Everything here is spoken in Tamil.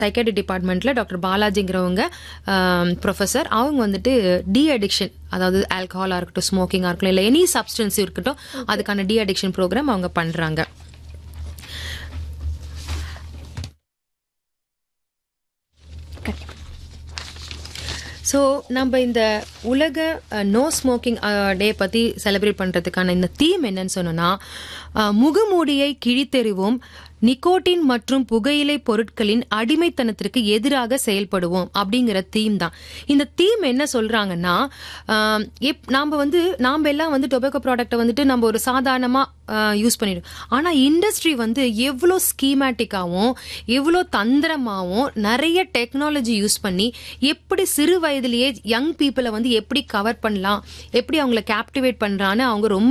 சைக்காட்ரி டிபார்ட்மெண்ட்ல டாக்டர் பாலாஜிங்கிறவங்க ப்ரொஃபஸர் அவங்க வந்துட்டு டி அடிக்ஷன் அதாவது ஆல்கஹாலா இருக்கட்டும் ஸ்மோக்கிங்கா இருக்கட்டும் இல்லை எனி சப்ஸ்டன்ஸ் இருக்கட்டும் அதுக்கான டி அடிக்ஷன் ப்ரோக்ராம் அவங்க பண்றாங்க ஸோ நம்ம இந்த உலக நோ ஸ்மோக்கிங் டே பற்றி செலிப்ரேட் பண்ணுறதுக்கான இந்த தீம் என்னன்னு சொன்னோன்னா அஹ், முகமூடியை கிழித்தெறிவோம் நிக்கோட்டின் மற்றும் புகையிலை பொருட்களின் அடிமைத்தனத்திற்கு எதிராக செயல்படுவோம் அப்படிங்கிற தீம் தான் இந்த தீம் என்ன சொல்றாங்கன்னா ஆஹ், எப்- நாம வந்து நாம எல்லாம் வந்து டொபேக்கோ ப்ராடக்ட்டை வந்துட்டு நம்ம ஒரு சாதாரணமா யூஸ் பண்ணிடும் ஆனா இண்டஸ்ட்ரி வந்து எவ்வளோ ஸ்கீமேட்டிக்காவும் எவ்வளோ தந்திரமாவும் நிறைய டெக்னாலஜி யூஸ் பண்ணி எப்படி சிறு வயதிலேயே யங் பீப்புளை வந்து எப்படி கவர் பண்ணலாம் எப்படி அவங்கள கேப்டிவேட் பண்றான்னு அவங்க ரொம்ப